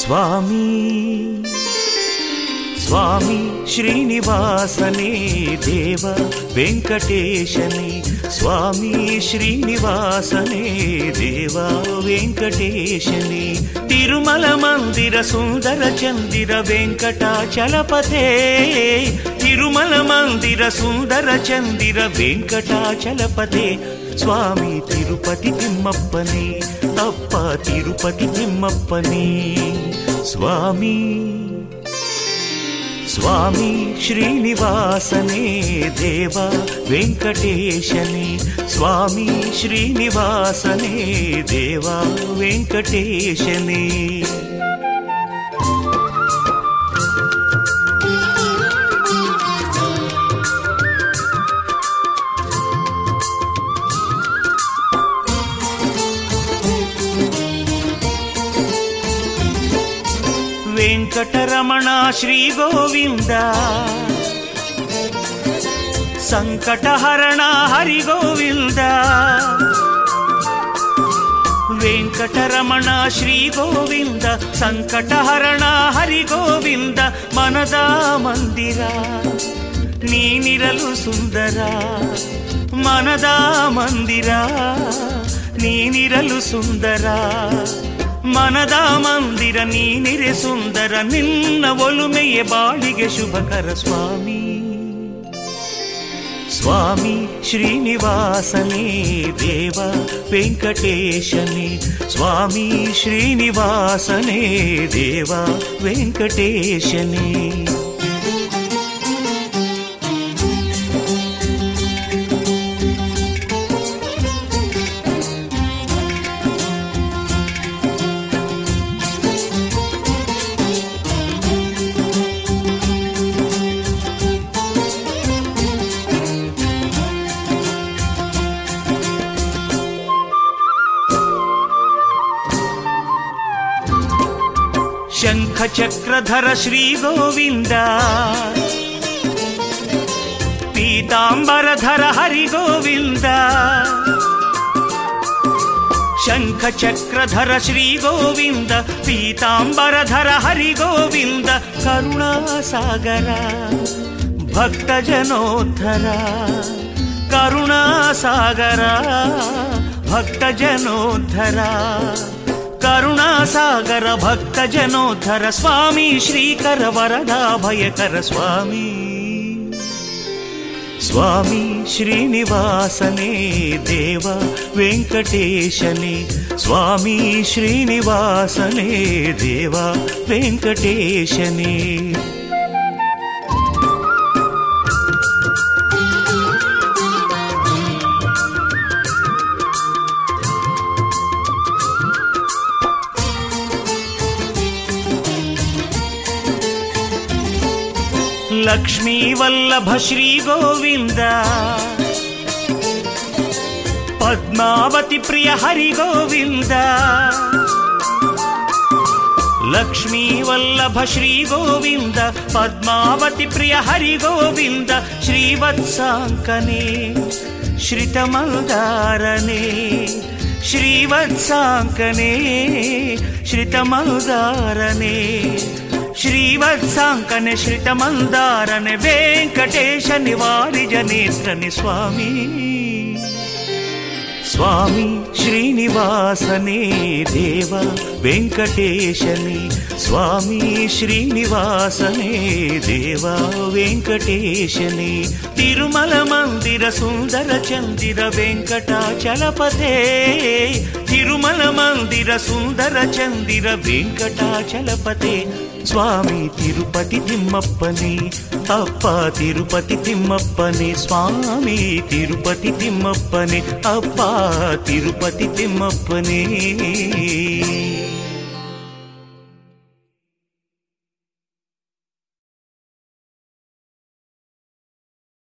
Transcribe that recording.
స్వామి స్వామి శ్రీనివాసనే దేవ వెంకటేశనే స్వామి శ్రీనివాసనే దేవ వెంకటేశనే తిరుమల మందిర సుందర చందిర వెంకటాచలపతే తిరుమల మందిర సుందర చందిర వెంకటాచలపతే స్వామి తిరుపతి తిమ్మప్పనే అప్ప తిరుపతి తిమ్మప్పనే స్వామి స్వామి శ్రీనివాసనే దేవ వెంకటేశనే స్వామి శ్రీనివాసనే దేవ వెంకటేశనే వెంకటరమణ శ్రీ గోవింద సంకటహరణ హరి గోవింద వెంకటరమణ శ్రీ గోవింద సంకటహరణ హరి గోవింద మనదా మందిర నీ నిరలు సుందర మనదా మందిర నీ నిరలు సుందర ಮನದ ಮಂದಿರ ನೀನಿರೆ ಸುಂದರ ನಿನ್ನ ಒಲುಮೆಯ ಬಾಳಿಗೆ ಶುಭಕರ ಸ್ವಾಮಿ ಸ್ವಾಮಿ ಶ್ರೀನಿವಾಸನೇ ದೇವ ವೆಂಕಟೇಶನೇ ಸ್ವಾಮಿ ಶ್ರೀನಿವಾಸನೇ ದೇವ ವೆಂಕಟೇಶನೇ ಶಂಖ ಚಕ್ರಧರ ಶ್ರೀ ಗೋವಿಂದ ಪೀತಾಂಬರಧರ ಹರಿ ಗೋವಿಂದ ಶಂಖ ಚಕ್ರಧರ ಶ್ರೀ ಗೋವಿಂದ ಪೀತಾಂಬರಧರ ಹರಿ ಗೋವಿಂದ ಕರುಣಾಸಾಗರ ಭಕ್ತ ಜನೋದ್ಧರ ಕರುಣಾಸಾಗರ ಭಕ್ತ ಜನೋದ್ಧರ ಕರುಣಾಸಾಗರ ಭಕ್ತ ಜನೋದ್ಧರ ಸ್ವಾಮಿ ಶ್ರೀಕರ ವರದ ಭಯಕರ ಸ್ವಾಮಿ ಸ್ವಾಮಿ ಶ್ರೀನಿವಾಸನೇ ದೇವ ವೆಂಕಟೇಶನೇ ಸ್ವಾಮಿ ಶ್ರೀನಿವಾಸನೇ ದೇವ ವೆಂಕಟೇಶನೇ ಲಕ್ಷ್ಮೀ ವಲ್ಲಭ ಶ್ರೀ ಗೋವಿಂದ ಪದ್ಮಾವತಿ ಪ್ರಿಯ ಹರಿ ಗೋವಿಂದ ಲಕ್ಷ್ಮೀ ವಲ್ಲಭ ಶ್ರೀ ಗೋವಿಂದ ಪದ್ಮಾವತಿ ಪ್ರಿಯ ಹರಿ ಗೋವಿಂದ ಶ್ರೀವತ್ಸಾಂಕನೇ ಶ್ರಿತಮಲ್ದಾರನೇ ಶ್ರೀವತ್ಸಾಂಕನೇ ಶ್ರಿತಮಲ್ದಾರನೇ ಶ್ರೀವತ್ಸಾಂಕನೆ ಶ್ರಿತಮಂದಾರನೆ ವೆಂಕಟೇಶ ನಿವಾರಿಜ ನೇತ್ರನೆ ಸ್ವಾಮಿ ಸ್ವಾಮಿ ಶ್ರೀನಿವಾಸನೇ ದೇವ ವೆಂಕಟೇಶನೇ ಸ್ವಾಮಿ ಶ್ರೀನಿವಾಸನೇ ದೇವ ವೆಂಕಟೇಶನೇ ತಿರುಮಲ ಮಂದಿರ ಸುಂದರ ಚಂದಿರ ವೆಂಕಟಾಚಲಪತೆ ತಿರುಮಲ ಮಂದಿರ ಸುಂದರ ಚಂದಿರ ವೆಂಕಟಾಚಲಪತೆ స్వామి తిరుపతి తిమ్మప్పని అప్ప తిరుపతి తిమ్మప్పని స్వామి తిరుపతి తిమ్మప్పని అప్ప తిరుపతి తిమ్మప్పని